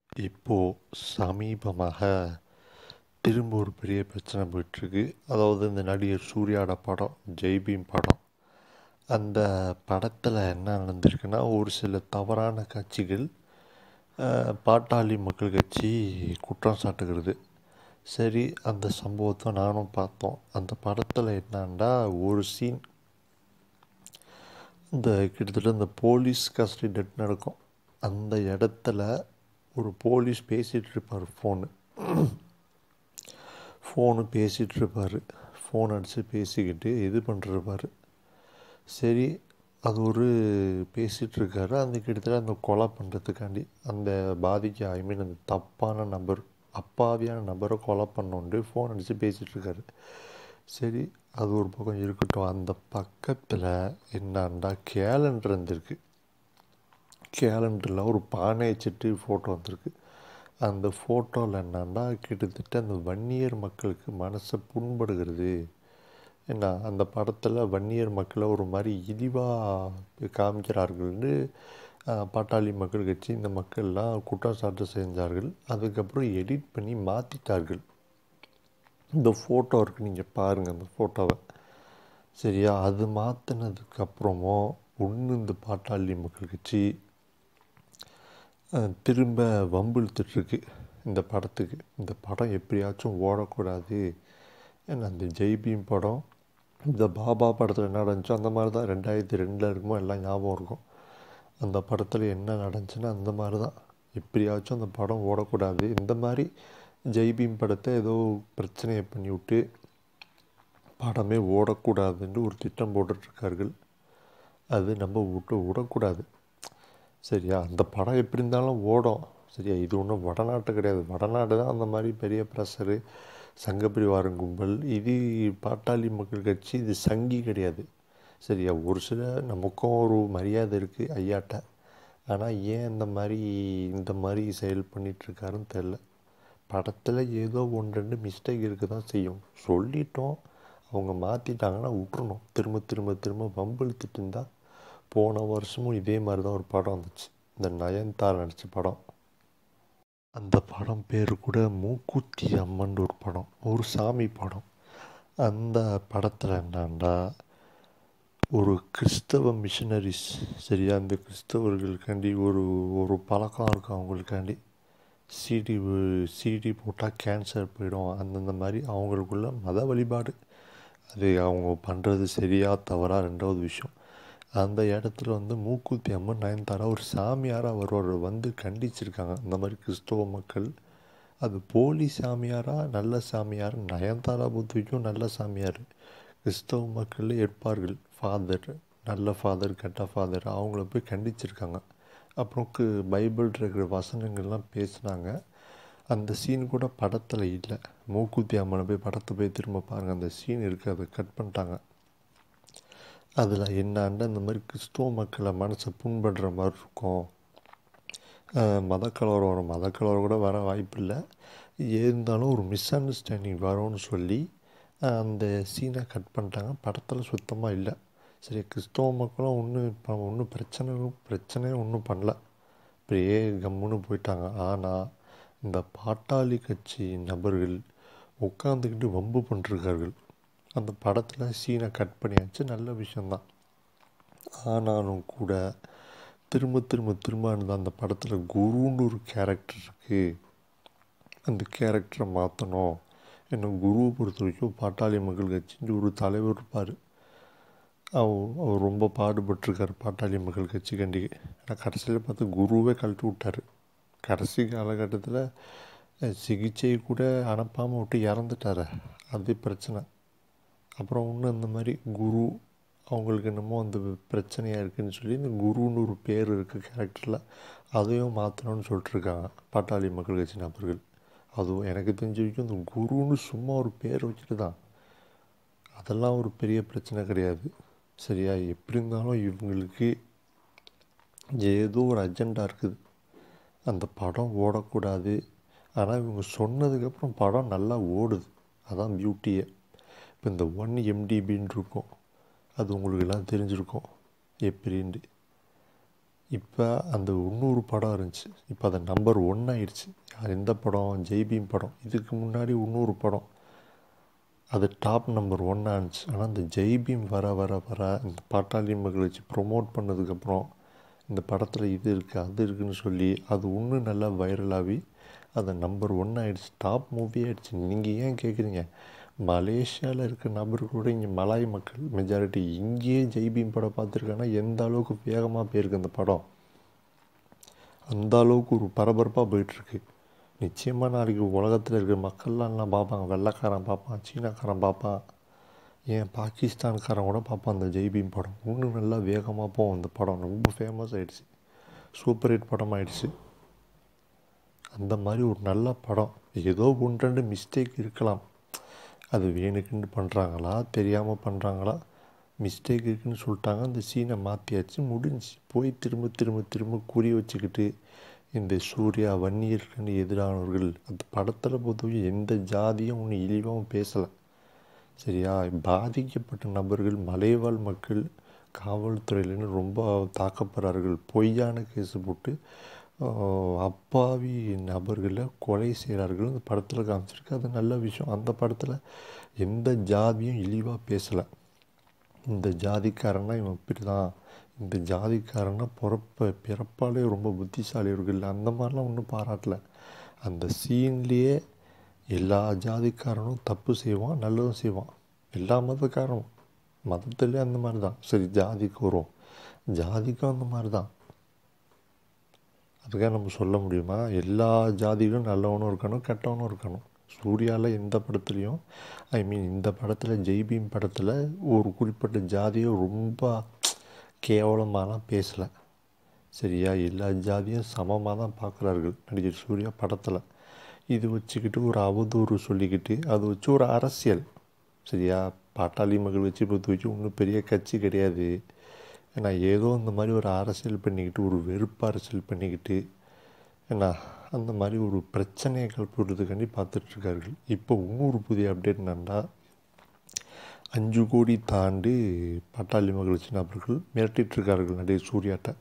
இப்போது சமீபமாக திரும்ப ஒரு பெரிய பிரச்சனை போயிட்டுருக்கு அதாவது இந்த நடிகர் சூர்யாவோட படம் ஜெய்பீம் படம் அந்த படத்தில் என்ன நடந்திருக்குன்னா ஒரு சில தவறான காட்சிகள் அஹ், பாட்டாளி மக்கள் கட்சி குற்றம் சாட்டுகிறது சரி அந்த சம்பவத்தை நானும் பார்த்தோம் அந்த படத்தில் என்னன்னா ஒரு சீன் இந்த கிட்டத்தட்ட இந்த போலீஸ் கஸ்டடி டெட் நடக்கும் அந்த இடத்துல ஒரு போலீஸ் பேசிகிட்டு இருப்பார் ஃபோனு ஃபோனு பேசிகிட்டு இருப்பார் ஃபோன் அடித்து பேசிக்கிட்டு இது பண்ணிருப்பார் சரி அது ஒரு பேசிகிட்டு இருக்காரு அந்த கிட்டத்தட்ட அந்த கொலை பண்ணுறதுக்காண்டி அந்த பாதிக்க ஐ மீன் அந்த தப்பான நபர் அப்பாவியான நபரை கொலை பண்ணோண்டு ஃபோன் அடித்து பேசிகிட்டு இருக்காரு சரி அது ஒரு பக்கம் இருக்கட்டும் அந்த பக்கத்தில் என்னான்டா கேலண்டர் இருந்திருக்கு கேலண்டரில் ஒரு பானை வச்சுட்டு ஃபோட்டோ வந்திருக்கு அந்த ஃபோட்டோவில் என்னன்னா கிட்டத்தட்ட அந்த வன்னியர் மக்களுக்கு மனசை புண்படுகிறது என்ன அந்த படத்தில் வன்னியர் மக்களை ஒரு மாதிரி இழிவாக காமிக்கிறார்கள்னு அஹ், பாட்டாளி மக்கள் கட்சி இந்த மக்கள்லாம் குற்றச்சாட்டு செஞ்சார்கள் அதுக்கப்புறம் எடிட் பண்ணி மாற்றிட்டார்கள் இந்த ஃபோட்டோ இருக்குது நீங்கள் பாருங்கள் அந்த ஃபோட்டோவை சரியா அது மாற்றினதுக்கப்புறமும் ஒன்று இந்த பாட்டாளி மக்கள் கட்சி அஹ், திரும்ப வம்பிழுத்துட்ருக்கு இந்த படத்துக்கு இந்த படம் எப்படியாச்சும் ஓடக்கூடாது ஏன்னா அந்த ஜெய்பீம் படம் இந்த பாபா படத்தில் என்ன நடந்துச்சோ அந்த மாதிரி தான் ரெண்டாயிரத்தி ரெண்டில் இருக்குமோ எல்லாம் ஞாபகம் இருக்கும் அந்த படத்தில் என்ன நடந்துச்சுன்னா அந்த மாதிரி தான் எப்படியாச்சும் அந்த படம் ஓடக்கூடாது இந்த மாதிரி ஜெய்பீம் படத்தை ஏதோ பிரச்சனையை பண்ணி விட்டு படமே ஓடக்கூடாதுன்னு ஒரு திட்டம் போட்டுட்ருக்கார்கள் அது நம்ம விட்டு விடக்கூடாது சரியா அந்த படம் எப்படி இருந்தாலும் ஓடும் சரியா இது ஒன்றும் வடநாட்டு கிடையாது வடநாடு தான் அந்த மாதிரி பெரிய ப்ரெஷரு சங்கப்பிரிவாரன் கும்பல் இது பாட்டாளி மக்கள் கட்சி இது சங்கி கிடையாது சரியா ஒரு சில நமக்கும் ஒரு மரியாதை இருக்குது ஐயாட்ட ஆனால் ஏன் இந்த மாதிரி இந்த மாதிரி செயல் பண்ணிகிட்ருக்காருன்னு தெரில படத்தில் ஏதோ ஒன்று ரெண்டு மிஸ்டேக் இருக்க தான் செய்யும் சொல்லிட்டோம் அவங்க மாற்றிட்டாங்கன்னா விட்டுறணும் திரும்ப திரும்ப திரும்ப வம்பிழுத்துட்டு இருந்தா போன வருஷமும் இதே மாதிரி தான் ஒரு படம் வந்துச்சு இந்த நயன்தாரா நடித்த படம் அந்த படம் பேர் கூட மூக்குத்தி அம்மன் ஒரு படம் ஒரு சாமி படம் அந்த படத்தில் என்னன்னா ஒரு கிறிஸ்தவ மிஷனரிஸ் சரியா அந்த கிறிஸ்தவர்களுக்காண்டி ஒரு ஒரு பழக்கம் இருக்கும் அவங்களுக்காண்டி சிடி சிடி போட்டால் கேன்சர் போயிடும் அந்தந்த மாதிரி அவங்களுக்குள்ள மத வழிபாடு அது அவங்க பண்ணுறது சரியா தவறா ரெண்டாவது விஷயம் அந்த இடத்துல வந்து மூக்குத்தி அம்மன் நயன்தாரா ஒரு சாமியாராக வருவார் வந்து கண்டிச்சிருக்காங்க இந்த மாதிரி கிறிஸ்தவ மக்கள் அது போலி சாமியாரா நல்ல சாமியார் நயன்தாரா பொறுத்த வரைக்கும் நல்ல சாமியார் கிறிஸ்தவ மக்கள் ஏற்பார்கள் ஃபாதர் நல்ல ஃபாதர் கெட்ட ஃபாதர் அவங்கள போய் கண்டிச்சிருக்காங்க அப்புறம் கு- பைபிள் இருக்கிற வசனங்கள்லாம் பேசுனாங்க அந்த சீன் கூட படத்தில் இல்லை மூக்குத்தி அம்மனை போய் படத்தை போய் திரும்ப பாருங்கள் அந்த சீன் இருக்குது அதை கட் பண்ணிட்டாங்க அதில் என்னாண்ட இந்த மாதிரி கிறிஸ்துவ மக்களை மனசை புண்படுற மாதிரி இருக்கும் அஹ் மதக்கலவரம் வரும் மதக்கலவரம் கூட வர வாய்ப்பு இல்லை இருந்தாலும் ஒரு மிஸ் அண்டர்ஸ்டாண்டிங் வரும்னு சொல்லி அஹ் அந்த சீனை கட் பண்ணிட்டாங்க படத்தில் சுத்தமாக இல்லை சரி கிறிஸ்தவ மக்களும் ஒன்றும் இப்போ ஒன்றும் பிரச்சனை பிரச்சனையே ஒன்றும் பண்ணல அப்படியே கம்முன்னு போயிட்டாங்க ஆனால் இந்த பாட்டாளி கட்சி நபர்கள் உட்காந்துக்கிட்டு வம்பு பண்ணிருக்கார்கள் அந்த படத்தில் சீனை கட் பண்ணியாச்சு நல்ல விஷயந்தான் ஆனாலும் கூட திரும்ப திரும்ப திரும்ப அந்த அந்த படத்தில் குருன்னு ஒரு கேரக்டர் இருக்குது அந்த கேரக்டரை மாற்றணும் இன்னும் குருவை பொறுத்த வரைக்கும் பாட்டாளி மக்கள் கட்சின்னு ஒரு தலைவர் இருப்பார் அவர் அவர் ரொம்ப பாடுபட்டிருக்காரு பாட்டாளி மக்கள் கட்சி கண்டி ஆனால் கடைசியில் பார்த்து குருவே கழட்டி விட்டார் கடைசி காலகட்டத்தில் அஹ், சிகிச்சை கூட அனுப்பாமல் விட்டு இறந்துட்டாரு அது பிரச்சனை அப்புறம் இன்னும் இந்த மாதிரி குரு அவங்களுக்கு என்னமோ அந்த பிரச்சனையாக இருக்குன்னு சொல்லி இந்த குருன்னு ஒரு பேர் இருக்குது கேரக்டரில் அதையும் மாற்றணும்னு சொல்லிட்டுருக்காங்க பாட்டாளி மக்கள் கட்சி நபர்கள் அதுவும் எனக்கு தெரிஞ்ச வரைக்கும் இந்த குருன்னு சும்மா ஒரு பேர் வச்சுட்டு தான் அதெல்லாம் ஒரு பெரிய பிரச்சனை கிடையாது சரியா எப்படி இருந்தாலும் இவங்களுக்கு ஏதோ ஒரு அஜெண்டா இருக்குது அந்த படம் ஓடக்கூடாது ஆனால் இவங்க சொன்னதுக்கப்புறம் படம் நல்லா ஓடுது அதான் பியூட்டியே இப்போ இந்த ஒன் எம்டிபின்னு இருக்கும் அது உங்களுக்கு எல்லாம் தெரிஞ்சிருக்கும் எப்படின்ட்டு இப்போ அந்த இன்னொரு படம் இருந்துச்சு இப்போ அது நம்பர் ஒன் ஆயிடுச்சு அது எந்த படம் ஜெய்பீம் படம் இதுக்கு முன்னாடி இன்னொரு படம் அது டாப் நம்பர் ஒன் ஆனிச்சு ஆனால் இந்த ஜெய்பீம் வர வர வர இந்த பாட்டாளி மக்கள் வச்சு ப்ரொமோட் பண்ணதுக்கப்புறம் இந்த படத்தில் இது இருக்குது அது இருக்குன்னு சொல்லி அது இன்னும் நல்லா வைரலாகி அது நம்பர் ஒன் ஆகிடுச்சு டாப் மூவி ஆகிடுச்சு நீங்கள் ஏன் கேட்குறீங்க மலேசியாவில் இருக்க நபர் கூட இங்கே மலாய் மக்கள் மெஜாரிட்டி இங்கேயே ஜெய்பீம் படம் பார்த்துருக்காங்கன்னா எந்த அளவுக்கு வேகமாக போயிருக்கு அந்த படம் அந்த அளவுக்கு ஒரு பரபரப்பாக போயிட்டுருக்கு நிச்சயமாக நாளைக்கு உலகத்தில் இருக்கிற மக்கள்லாம் எல்லாம் பார்ப்பாங்க வெள்ளைக்காரன் பார்ப்பான் சீனாக்காரன் பார்ப்பான் ஏன் பாகிஸ்தான்காரன் கூட பார்ப்பான் அந்த ஜெய்பீம் படம் இன்னும் நல்லா வேகமாக போகும் அந்த படம் ரொம்ப ஃபேமஸ் ஆகிடுச்சு சூப்பர் ஹிட் படம் ஆயிடுச்சு அந்த மாதிரி ஒரு நல்ல படம் ஏதோ ஒன்று ரெண்டு மிஸ்டேக் இருக்கலாம் அது வேணுக்குன்னு பண்ணுறாங்களா தெரியாமல் பண்ணுறாங்களா மிஸ்டேக் இருக்குன்னு சொல்லிட்டாங்க அந்த சீனை மாற்றியாச்சு முடிஞ்சு போய் திரும்ப திரும்ப திரும்ப குறி வச்சுக்கிட்டு இந்த சூர்யா வன்னியர்களுக்கு எதிரானவர்கள் அந்த படத்தில் பொறுத்தவரை எந்த ஜாதியும் ஒன்று இழிவாகவும் பேசலை சரியா பாதிக்கப்பட்ட நபர்கள் மலைவாழ் மக்கள் காவல்துறையிலேருந்து ரொம்ப தாக்கப்படுறார்கள் பொய்யான கேஸு போட்டு அப்பாவி நபர்களை கொலை செய்கிறார்கள் அந்த படத்தில் காமிச்சிருக்கு அது நல்ல விஷயம் அந்த படத்தில் எந்த ஜாதியும் இழிவாக பேசலை இந்த ஜாதிக்காரன்னா இவன் இப்படி தான் இந்த ஜாதிக்காரன்னா பிறப்ப பிறப்பாலே ரொம்ப புத்திசாலியர்கள் அந்த மாதிரிலாம் ஒன்றும் பாராட்டல அந்த சீன்லேயே எல்லா ஜாதிக்காரனும் தப்பு செய்வான் நல்லதும் செய்வான் எல்லா மதக்காரனும் மதத்துலேயே அந்த மாதிரி தான் சரி ஜாதிக்கு வரும் ஜாதிக்கும் அந்த மாதிரி தான் அதுக்காக நம்ம சொல்ல முடியுமா எல்லா ஜாதிகளும் நல்லவனும் இருக்கணும் கெட்டவனும் இருக்கணும் சூர்யாவில் எந்த படத்துலையும் ஐ மீன் இந்த படத்தில் ஜெய்பீம் படத்தில் ஒரு குறிப்பிட்ட ஜாதியை ரொம்ப கேவலமாலாம் பேசலை சரியா எல்லா ஜாதியும் சமமாக தான் பார்க்குறார்கள் நடிகர் சூர்யா படத்தில் இது வச்சுக்கிட்டு ஒரு அவதூறு சொல்லிக்கிட்டு அது வச்சு ஒரு அரசியல் சரியா பாட்டாளி மகள் வச்சு பொறுத்த வச்சு ஒன்றும் பெரிய கட்சி கிடையாது ஏன்னா ஏதோ இந்த மாதிரி ஒரு அரசியல் பண்ணிக்கிட்டு ஒரு வெறுப்பு அரசியல் பண்ணிக்கிட்டு ஏன்னா அந்த மாதிரி ஒரு பிரச்சனையை கல்பிடுறதுக்காண்டி பார்த்துட்ருக்கார்கள் இப்போ இன்னொரு புதிய அப்டேட் என்னன்னா அஞ்சு கோடி தாண்டி பாட்டாளி மகிழ்ச்சி நபர்கள் மிரட்டிகிட்ருக்கார்கள் நடிகர் சூர்யாட்ட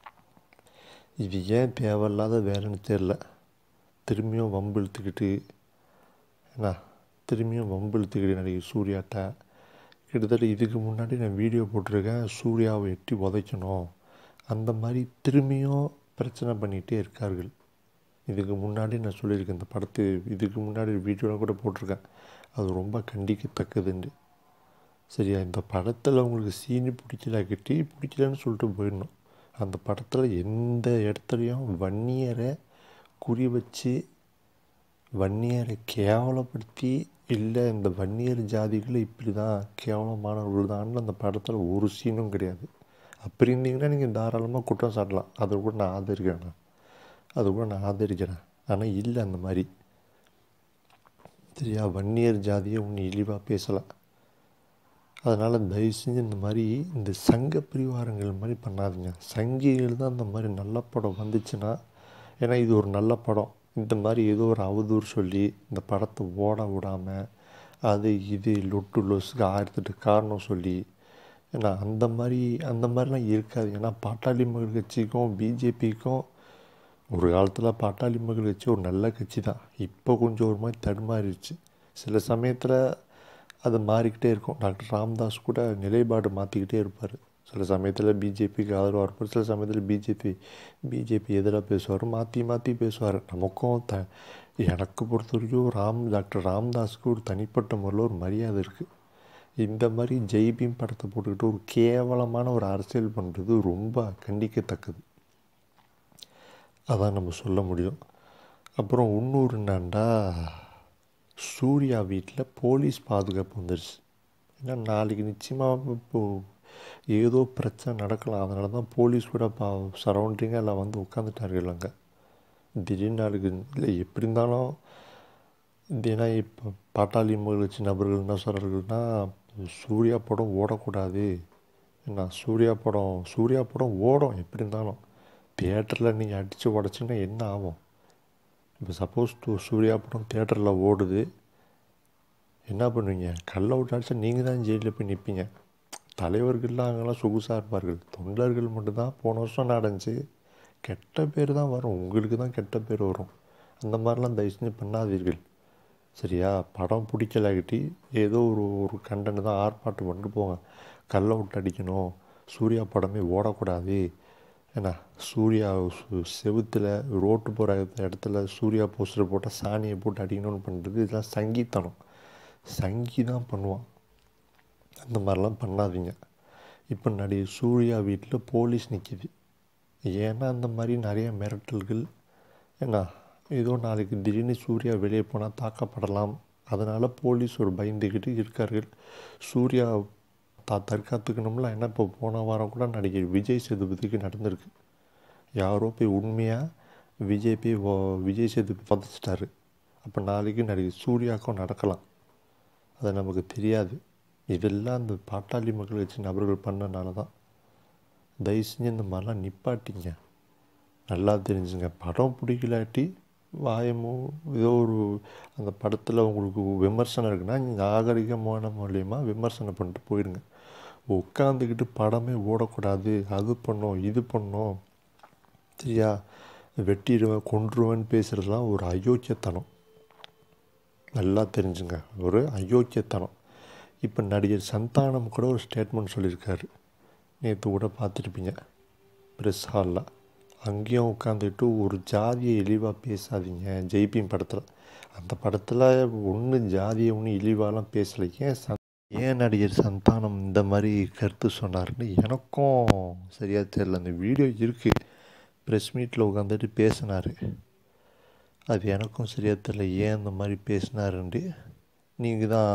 இது ஏன் தேவையில்லாத வேலைன்னு தெரில திரும்பியும் வம்பு இழுத்துக்கிட்டு என்ன திரும்பியும் வம்பு இழுத்துக்கிட்டு நடிகர் சூர்யாட்ட கிட்டத்தட்ட இதுக்கு முன்னாடி நான் வீடியோ போட்டிருக்கேன் சூர்யாவை எட்டி உதைக்கணும் அந்த மாதிரி திரும்பியும் பிரச்சனை பண்ணிகிட்டே இருக்கார்கள் இதுக்கு முன்னாடி நான் சொல்லியிருக்கேன் இந்த படத்து இதுக்கு முன்னாடி வீடியோவில் கூட போட்டிருக்கேன் அது ரொம்ப கண்டிக்கத்தக்கதுண்டு சரியா இந்த படத்தில் உங்களுக்கு சீனி பிடிக்கல கட்டி பிடிக்கலன்னு சொல்லிட்டு போயிடணும் அந்த படத்தில் எந்த இடத்துலையும் வன்னியரை குறி வச்சு வன்னியரை கேவலப்படுத்தி இல்லை இந்த வன்னியர் ஜாதிகளை இப்படி தான் கேவலமானவர்கள் தான் அந்த படத்தில் ஒரு சீனும் கிடையாது அப்படி இருந்தீங்கன்னா நீங்கள் தாராளமாக குற்றம் சாட்டலாம் அதை கூட நான் ஆதரிக்கிறேன் நான் அதை கூட நான் ஆதரிக்கிறேன் ஆனால் இல்லை அந்த மாதிரி சரியா வன்னியர் ஜாதியை ஒன்று இழிவாக பேசலாம் அதனால் தயவு செஞ்சு இந்த மாதிரி இந்த சங்க பிரிவாரங்கள் மாதிரி பண்ணாதீங்க சங்கிகள் தான் இந்த மாதிரி நல்ல படம் வந்துச்சுன்னா ஏன்னா இது ஒரு நல்ல படம் இந்த மாதிரி ஏதோ ஒரு அவதூறு சொல்லி இந்த படத்தை ஓட விடாமல் அது இது லொட்டு லொசுக்கு ஆயிரத்தெட்டு காரணம் சொல்லி ஏன்னா அந்த மாதிரி அந்த மாதிரிலாம் இருக்காது ஏன்னா பாட்டாளி மக்கள் கட்சிக்கும் பிஜேபிக்கும் ஒரு காலத்தில் பாட்டாளி மக்கள் கட்சி ஒரு நல்ல கட்சி தான் இப்போ கொஞ்சம் ஒரு மாதிரி தடுமாறிடுச்சு சில சமயத்தில் அது மாறிக்கிட்டே இருக்கும் டாக்டர் ராம்தாஸ் கூட நிலைப்பாடு மாற்றிக்கிட்டே இருப்பார் சில சமயத்தில் பிஜேபிக்கு ஆதரவாக இருப்பார் சில சமயத்தில் பிஜேபி பிஜேபி எதிராக பேசுவார் மாற்றி மாற்றி பேசுவார் நமக்கும் த எனக்கு பொறுத்த வரைக்கும் ராம் டாக்டர் ராம்தாஸுக்கு ஒரு தனிப்பட்ட முறையில் ஒரு மரியாதை இருக்குது இந்த மாதிரி ஜெய்பீம் படத்தை போட்டுக்கிட்டு ஒரு கேவலமான ஒரு அரசியல் பண்ணுறது ரொம்ப கண்டிக்கத்தக்கது அதான் நம்ம சொல்ல முடியும் அப்புறம் இன்னொரு என்னண்டா சூர்யா வீட்டில் போலீஸ் பாதுகாப்பு வந்துருச்சு ஏன்னா நாளைக்கு நிச்சயமாக இப்போது ஏதோ பிரச்சனை நடக்கலாம் அதனால தான் போலீஸ் கூட பா சரௌண்டிங்காக எல்லாம் வந்து உட்காந்துட்டார்கள் அங்கே திடீர்னு நாளைக்கு இல்லை எப்படி இருந்தாலும் ஏன்னா இப்போ பாட்டாளி மகிழ்ச்சி நபர்கள் என்ன சொல்கிறார்கள்னா சூர்யா படம் ஓடக்கூடாது என்ன சூர்யா படம் சூர்யா படம் ஓடும் எப்படி இருந்தாலும் தியேட்டரில் நீங்கள் அடித்து உடச்சின்னா என்ன ஆகும் இப்போ சப்போஸ் சூர்யா படம் தேட்டரில் ஓடுது என்ன பண்ணுவீங்க கல்லை விட்டு அடிச்சா நீங்கள் தான் ஜெயிலில் போய் நிற்பீங்க தலைவர்கள்லாம் அங்கெல்லாம் சொகுசாக இருப்பார்கள் தொண்டர்கள் மட்டும்தான் போன வருஷம் நடந்துச்சு கெட்ட பேர் தான் வரும் உங்களுக்கு தான் கெட்ட பேர் வரும் அந்த மாதிரிலாம் தயவு செஞ்சு பண்ணாதீர்கள் சரியா படம் பிடிக்கலாகிட்டி ஏதோ ஒரு ஒரு கண்டென்ட் தான் ஆர்ப்பாட்டம் பண்ணிட்டு போங்க கல்லை விட்டு அடிக்கணும் சூர்யா படமே ஓடக்கூடாது ஏன்னா சூர்யா சு- செவுத்துல ரோட்டு போகிற இடத்துல சூர்யா போஸ்டர் போட்டால் சாணியை போட்டு அடிக்கணும்னு பண்ணுறது இதெல்லாம் சங்கீத்தனம் சங்கி தான் பண்ணுவான் அந்த மாதிரிலாம் பண்ணாதீங்க இப்போ நடிகர் சூர்யா வீட்டில் போலீஸ் நிற்கிது ஏன்னா அந்த மாதிரி நிறைய மிரட்டல்கள் ஏன்னா ஏதோ நாளைக்கு திடீர்னு சூர்யா வெளியே போனால் தாக்கப்படலாம் அதனால் போலீஸ் ஒரு பயந்துக்கிட்டு இருக்கார்கள் சூர்யா தா தற்காத்துக்கணும்ல என்ன இப்போ போன வாரம் கூட நடிகர் விஜய் சேதுபதிக்கு நடந்திருக்கு யாரோ போய் உண்மையாக விஜய் போய் வ- விஜய் சேதுபதி புதைச்சிட்டாரு அப்போ நாளைக்கு நடிகர் சூர்யாவுக்கும் நடக்கலாம் அது நமக்கு தெரியாது இதெல்லாம் அந்த பாட்டாளி மக்கள் கட்சி நபர்கள் பண்ணனால தான் தயவு செஞ்சு இந்த மாதிரிலாம் நிப்பாட்டிங்க நல்லா தெரிஞ்சுங்க படம் பிடிக்கலாட்டி வாயமோ ஏதோ ஒரு அந்த படத்தில் உங்களுக்கு விமர்சனம் இருக்குன்னா நாகரிகமான மூலியமா விமர்சனம் பண்ணிட்டு போயிடுங்க உட்காந்துக்கிட்டு படமே ஓடக்கூடாது அது பண்ணோம் இது பண்ணோம் சரியா வெட்டிடுவேன் கொன்றுவேன்னு பேசுகிறதுலாம் ஒரு அயோக்கியத்தனம் நல்லா தெரிஞ்சுங்க ஒரு அயோக்கியத்தனம் இப்போ நடிகர் சந்தானம் கூட ஒரு ஸ்டேட்மெண்ட் சொல்லியிருக்காரு நேற்று கூட பார்த்துருப்பீங்க ப்ரெஸ் ஹாலில் அங்கேயும் உட்காந்துட்டு ஒரு ஜாதியை இழிவாக பேசாதீங்க ஜெய்பீம் படத்தில் அந்த படத்தில் ஒன்று ஜாதியை ஒன்று இழிவாலாம் பேசலை ஏன் சந் ஏன் நடிகர் சந்தானம் இந்த மாதிரி கருத்து சொன்னாருன்னு எனக்கும் சரியாக தெரியல அந்த வீடியோ இருக்குது ப்ரெஸ் மீட்டில் உட்காந்துட்டு பேசினார் அது எனக்கும் சரியாக தெரியல ஏன் அந்த மாதிரி பேசினாருன்ட்டு நீங்கள் தான்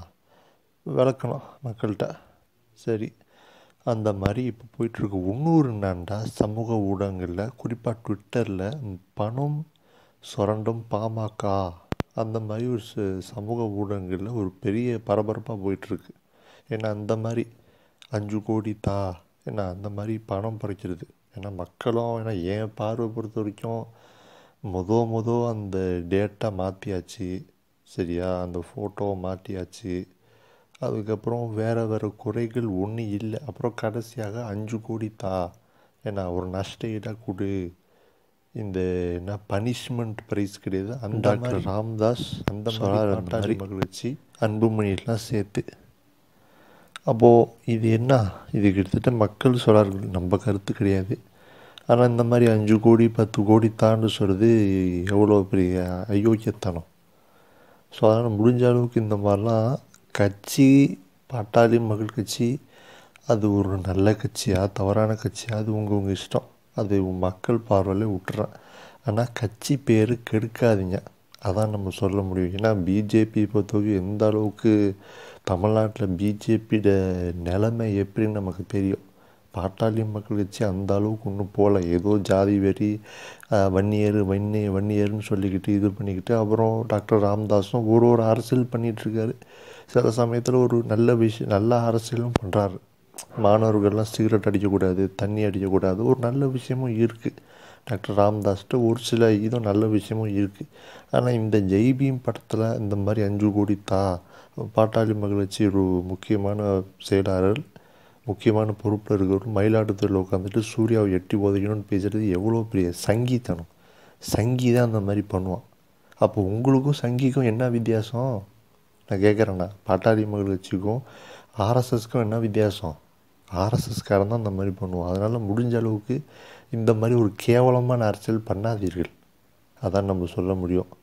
விளக்கணும் மக்கள்கிட்ட சரி அந்த மாதிரி இப்போ போயிட்டுருக்கு இன்னொரு என்னண்டா சமூக ஊடகங்களில் குறிப்பாக ட்விட்டரில் பணம் சுரண்டும் பாமக அந்த மாதிரி ஒரு ச- சமூக ஊடகங்களில் ஒரு பெரிய பரபரப்பாக போயிட்டுருக்கு ஏன்னா அந்த மாதிரி அஞ்சு கோடி தா ஏன்னா அந்த மாதிரி பணம் பறிக்கிறது ஏன்னா மக்களும் ஏன்னா என் பார்வை பொறுத்த வரைக்கும் முத முத அந்த டேட்டா மாற்றியாச்சு சரியா அந்த ஃபோட்டோவை மாற்றியாச்சு அதுக்கப்புறம் வேறு வேறு குறைகள் ஒன்றும் இல்லை அப்புறம் கடைசியாக அஞ்சு கோடி தா ஏன்னா ஒரு நஷ்ட ஈடாக கொடு இந்த என்ன பனிஷ்மெண்ட் ப்ரைஸ் கிடையாது அந்த டாக்டர் ராம்தாஸ் அந்த மாதிரி பாட்டாளி மகிழ்ச்சி அன்புமணியெல்லாம் சேர்த்து அப்போது இது என்ன இது கிட்டத்தட்ட மக்கள் சொல்கிறார்கள் நம்ம கருத்து கிடையாது ஆனால் இந்த மாதிரி அஞ்சு கோடி பத்து கோடி தாண்டு சொல்கிறது எவ்வளோ பெரிய அயோக்கியத்தனம் ஸோ அதனால் முடிஞ்ச அளவுக்கு இந்த மாதிரிலாம் கட்சி பாட்டாளி மக்கள் கட்சி அது ஒரு நல்ல கட்சியா தவறான கட்சியா அது உங்கள் உங்கள் இஷ்டம் அது மக்கள் பார்வையில் விட்டுறேன் ஆனால் கட்சி பேர் கெடுக்காதீங்க அதான் நம்ம சொல்ல முடியும் ஏன்னா பிஜேபி பொறுத்தவரைக்கும் எந்த அளவுக்கு தமிழ்நாட்டில் பிஜேபியோட நிலைமை எப்படின்னு நமக்கு தெரியும் பாட்டாளி மக்கள் கட்சி அந்த அளவுக்கு ஒன்றும் போகல ஏதோ ஜாதி வெறி ஆஹ், வன்னியர் வன்னி வன்னியர்னு சொல்லிக்கிட்டு இது பண்ணிக்கிட்டு அப்புறம் டாக்டர் ராமதாஸும் ஒரு ஒரு அரசியல் பண்ணிட்டு இருக்காரு சில சமயத்தில் ஒரு நல்ல விஷயம் நல்ல அரசியலும் பண்ணுறாரு மாணவர்கள்லாம் சிகரெட் அடிக்கக்கூடாது தண்ணி அடிக்கக்கூடாது ஒரு நல்ல விஷயமும் இருக்குது டாக்டர் ராமதாஸ்கிட்ட ஒரு சில இதுவும் நல்ல விஷயமும் இருக்குது ஆனால் இந்த ஜெய்பீம் படத்தில் இந்த மாதிரி அஞ்சு கோடி தா பாட்டாளி மக்கள் கட்சி ஒரு முக்கியமான செயலாளர் முக்கியமான பொறுப்பில் இருக்கிறவர் மயிலாடுதுறையில் உட்காந்துட்டு சூர்யாவை எட்டி உதைக்கணும்னு பேசுகிறது எவ்வளோ பெரிய சங்கீத்தனம் சங்கி தான் அந்த மாதிரி பண்ணுவான் அப்போ உங்களுக்கும் சங்கிக்கும் என்ன வித்தியாசம் நான் கேட்குறேண்ணா பாட்டாளி மக்கள் கட்சிக்கும் ஆர்எஸ்எஸ்க்கும் என்ன வித்தியாசம் ஆர்எஸ்எஸ்காரன் தான் இந்த மாதிரி பண்ணுவான் அதனால் முடிஞ்ச அளவுக்கு இந்த மாதிரி ஒரு கேவலமான அரசியல் பண்ணாதீர்கள் அதான் நம்ம சொல்ல முடியும்